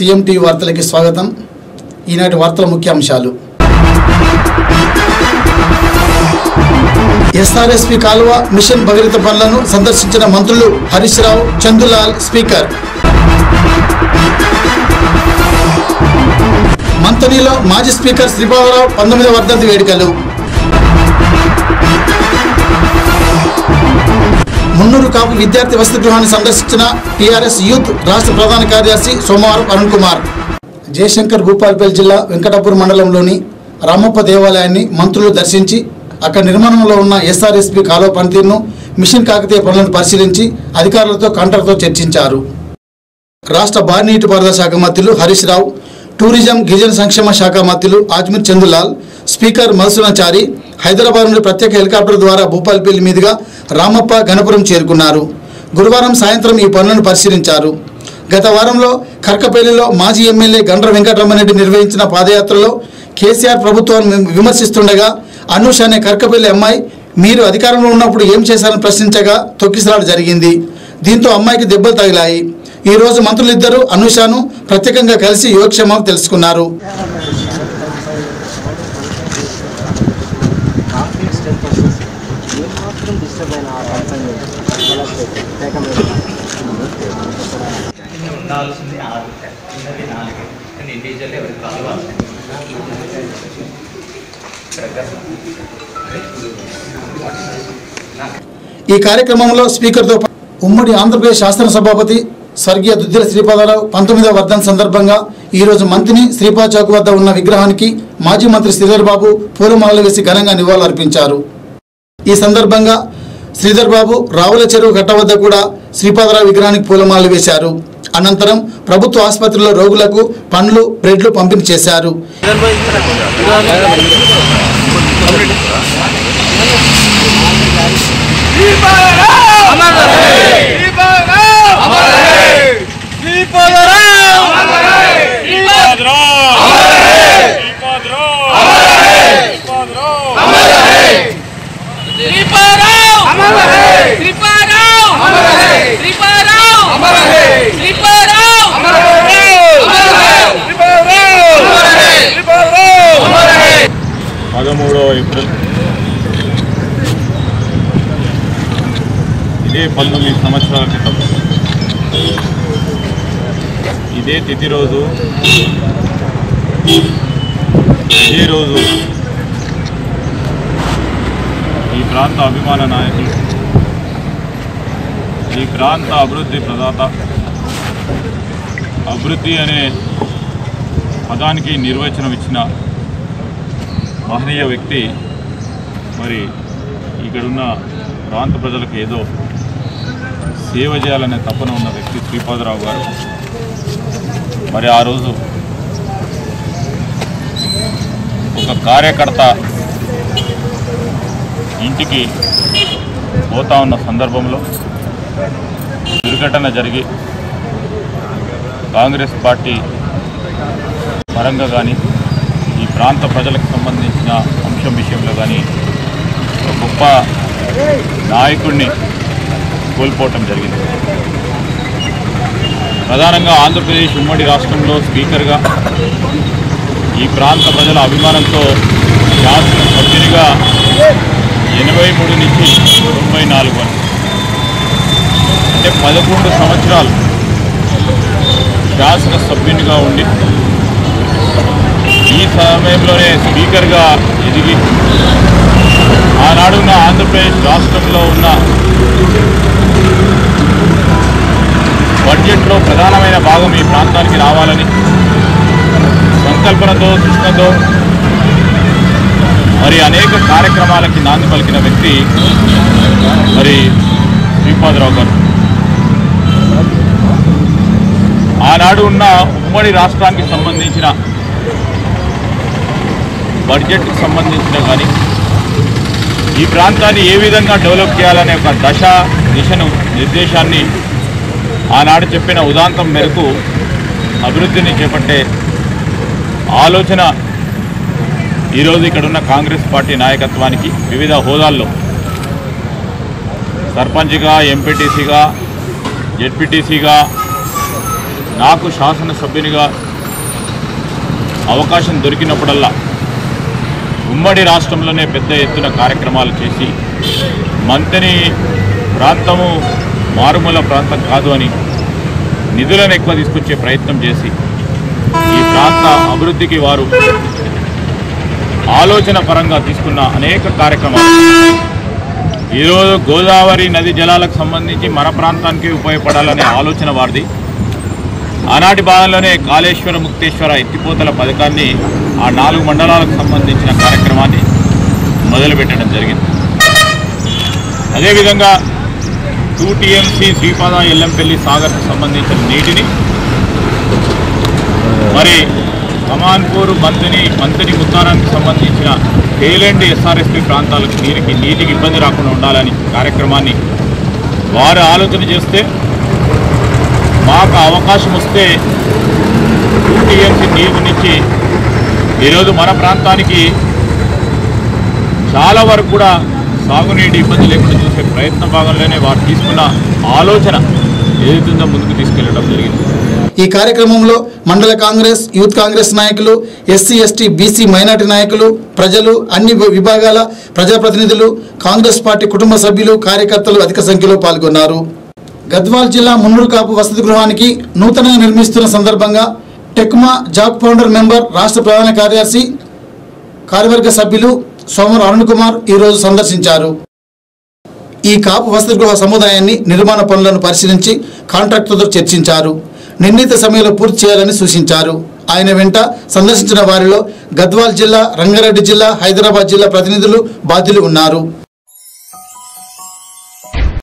CM TV వార్తలకి స్వాగతం ఈనాటి వార్తల ముఖ్యాంశాలు ఎస్ఆర్ఎస్పి కాలువ మిషన్ భగీరథ పనులను సందర్శించిన మంత్రులు హరీష్ రావు చందులాల్ స్పీకర్ మంతనిలో మాజీ స్పీకర్ శ్రీపాదరావు పంతొమ్మిదవ వర్ధంతి వేడుకలు మున్నూరు కాపు విద్యార్థి వసతి గృహాన్ని సందర్శించిన టీఆర్ఎస్ యూత్ రాష్ట్ర ప్రధాన కార్యదర్శి సోమవారం అరుణ్ కుమార్ జయశంకర్ భూపాల్పల్లి జిల్లా వెంకటాపూర్ మండలంలోని రామప్ప దేవాలయాన్ని మంత్రులు దర్శించి అక్కడ నిర్మాణంలో ఉన్న ఎస్ఆర్ఎస్పి కాలువ పనితీరును మిషన్ కాకతీయ పనులను పరిశీలించి అధికారులతో కాంట్రాక్టర్తో చర్చించారు రాష్ట్ర భారీ నీటిపారుదల శాఖ మంత్రులు హరీష్ రావు టూరిజం గిరిజన సంక్షేమ శాఖ మంత్రులు ఆజ్మీర్ చందులాల్ స్పీకర్ మధుసూనాచారి హైదరాబాద్ నుండి ప్రత్యేక హెలికాప్టర్ ద్వారా భూపాలపల్లి మీదుగా రామప్ప గణపురం చేరుకున్నారు గురువారం సాయంత్రం ఈ పనులను పరిశీలించారు గత వారంలో కర్కపల్లిలో మాజీ ఎమ్మెల్యే గండ్ర వెంకటరమణరెడ్డి నిర్వహించిన పాదయాత్రలో కేసీఆర్ ప్రభుత్వాన్ని విమర్శిస్తుండగా అనూష్ అనే కర్కపల్లి అమ్మాయి మీరు అధికారంలో ఉన్నప్పుడు ఏం చేశారని ప్రశ్నించగా తొక్కిసలాట జరిగింది దీంతో అమ్మాయికి దెబ్బలు తగిలాయి ఈ రోజు మంత్రులిద్దరూ అనూషను ప్రత్యేకంగా కలిసి యోగక్షేమాలు తెలుసుకున్నారు కాంక్రీట్ స్ట్రెంత్ వచ్చేసి ఏమాత్రం డిస్టర్బ్ అయిన ఆ కంపెనీ ఉండాల్సింది ఆరు ఉన్నది నాలుగు కానీ ఇండివిజువల్ ఎవరికి కావాలి ఈ కార్యక్రమంలో స్పీకర్తో పా- ఉమ్మడి ఆంధ్రప్రదేశ్ శాసనసభాపతి స్వర్గీయ దుద్దిల శ్రీపాదరావు పంతొమ్మిదవ వర్ధన్ సందర్భంగా ఈరోజు మంత్రిని శ్రీపాద చౌక్ వద్ద ఉన్న విగ్రహానికి మాజీ మంత్రి శ్రీధర్ బాబు పూలమాలలు వేసి ఘనంగా నివాళులర్పించారు ఈ సందర్భంగా శ్రీధర్ బాబు రావుల చెరువు గట్ట వద్ద కూడా శ్రీపాదరావు విగ్రహానికి పూలమాలలు వేశారు అనంతరం ప్రభుత్వ ఆసుపత్రిలో రోగులకు పండ్లు బ్రెడ్లు పంపిణీ చేశారు పదమూడవ ఏప్రిల్ ఇదే పంతొమ్మిది సంవత్సరాల క్రితం ఇదే తిథి రోజు ఇదే రోజు ఈ ప్రాంత అభిమాన నాయకులు ఈ ప్రాంత అభివృద్ధి ప్రదాత అభివృద్ధి అనే పదానికి నిర్వచనం ఇచ్చిన మహనీయ వ్యక్తి మరి ఇక్కడున్న ప్రాంత ప్రజలకు ఏదో సేవ చేయాలనే తపన ఉన్న వ్యక్తి శ్రీపాదరావు గారు మరి ఆ రోజు ఒక కార్యకర్త ఇంటికి పోతా ఉన్న సందర్భంలో దుర్ఘటన జరిగి కాంగ్రెస్ పార్టీ పరంగా కానీ ఈ ప్రాంత ప్రజలకు సంబంధించిన అంశం విషయంలో కానీ ఒక గొప్ప నాయకుడిని కోల్పోవటం జరిగింది ప్రధానంగా ఆంధ్రప్రదేశ్ ఉమ్మడి రాష్ట్రంలో స్పీకర్గా ఈ ప్రాంత ప్రజల అభిమానంతో శాసన సభ్యునిగా ఎనభై మూడు నుంచి తొంభై నాలుగు వరకు అంటే పదకొండు సంవత్సరాలు శాసన సభ్యునిగా ఉండి ఈ సమయంలోనే స్పీకర్గా ఎదిగి ఆనాడున్న ఆంధ్రప్రదేశ్ రాష్ట్రంలో ఉన్న బడ్జెట్లో ప్రధానమైన భాగం ఈ ప్రాంతానికి రావాలని సంకల్పనతో కృష్ణతో మరి అనేక కార్యక్రమాలకి నాంది పలికిన వ్యక్తి మరి శ్రీపాదరావు గారు ఆనాడు ఉన్న ఉమ్మడి రాష్ట్రానికి సంబంధించిన బడ్జెట్కి సంబంధించిన కానీ ఈ ప్రాంతాన్ని ఏ విధంగా డెవలప్ చేయాలనే ఒక దశ దిశను నిర్దేశాన్ని ఆనాడు చెప్పిన ఉదాంతం మేరకు అభివృద్ధిని చేపట్టే ఆలోచన ఈరోజు ఇక్కడ ఉన్న కాంగ్రెస్ పార్టీ నాయకత్వానికి వివిధ హోదాల్లో సర్పంచ్గా ఎంపీటీసీగా జెడ్పీటీసీగా నాకు శాసనసభ్యునిగా అవకాశం దొరికినప్పుడల్లా ఉమ్మడి రాష్ట్రంలోనే పెద్ద ఎత్తున కార్యక్రమాలు చేసి మంతని ప్రాంతము మారుమూల ప్రాంతం కాదు అని నిధులను ఎక్కువ తీసుకొచ్చే ప్రయత్నం చేసి ఈ ప్రాంత అభివృద్ధికి వారు ఆలోచన పరంగా తీసుకున్న అనేక కార్యక్రమాలు ఈరోజు గోదావరి నది జలాలకు సంబంధించి మన ప్రాంతానికి ఉపయోగపడాలనే ఆలోచన వారిది ఆనాటి భాగంలోనే కాళేశ్వర ముక్తేశ్వర ఎత్తిపోతల పథకాన్ని ఆ నాలుగు మండలాలకు సంబంధించిన కార్యక్రమాన్ని మొదలుపెట్టడం జరిగింది అదేవిధంగా టూ టీఎంసీ శ్రీపాద ఎల్లంపల్లి సాగర్కు సంబంధించిన నీటిని మరి కమాన్పూర్ మంతిని మంతిని ముత్తారానికి సంబంధించిన టేలెండ్ ఎస్ఆర్ఎస్పి ప్రాంతాలకు నీటికి నీటికి ఇబ్బంది రాకుండా ఉండాలని కార్యక్రమాన్ని వారు ఆలోచన చేస్తే మాకు అవకాశం వస్తే టూ టీఎంసీ నీటినిచ్చి ఈరోజు మన ప్రాంతానికి చాలా వరకు కూడా సాగునీటి ఇబ్బంది లేకుండా చూసే ప్రయత్న భాగంలోనే వారు తీసుకున్న ఆలోచన ఏదైతుందో ముందుకు తీసుకెళ్లడం జరిగింది ఈ కార్యక్రమంలో మండల కాంగ్రెస్ యూత్ కాంగ్రెస్ నాయకులు ఎస్సీ ఎస్టీ బీసీ మైనార్టీ నాయకులు ప్రజలు అన్ని విభాగాల ప్రజాప్రతినిధులు కాంగ్రెస్ పార్టీ కుటుంబ సభ్యులు కార్యకర్తలు అధిక సంఖ్యలో పాల్గొన్నారు గద్వాల్ జిల్లా మున్నూరు కాపు వసతి గృహానికి నూతనంగా నిర్మిస్తున్న సందర్భంగా టెక్మా జాబ్ ఫౌండర్ మెంబర్ రాష్ట్ర ప్రధాన కార్యదర్శి కార్యవర్గ సభ్యులు సోమవారం అరుణ్ కుమార్ ఈరోజు సందర్శించారు ఈ కాపు వసతి గృహ సముదాయాన్ని నిర్మాణ పనులను పరిశీలించి కాంట్రాక్టర్తో చర్చించారు నిర్ణీత సమయంలో పూర్తి చేయాలని సూచించారు ఆయన వెంట సందర్శించిన వారిలో గద్వాల్ జిల్లా రంగారెడ్డి జిల్లా హైదరాబాద్ జిల్లా ప్రతినిధులు బాధ్యులు ఉన్నారు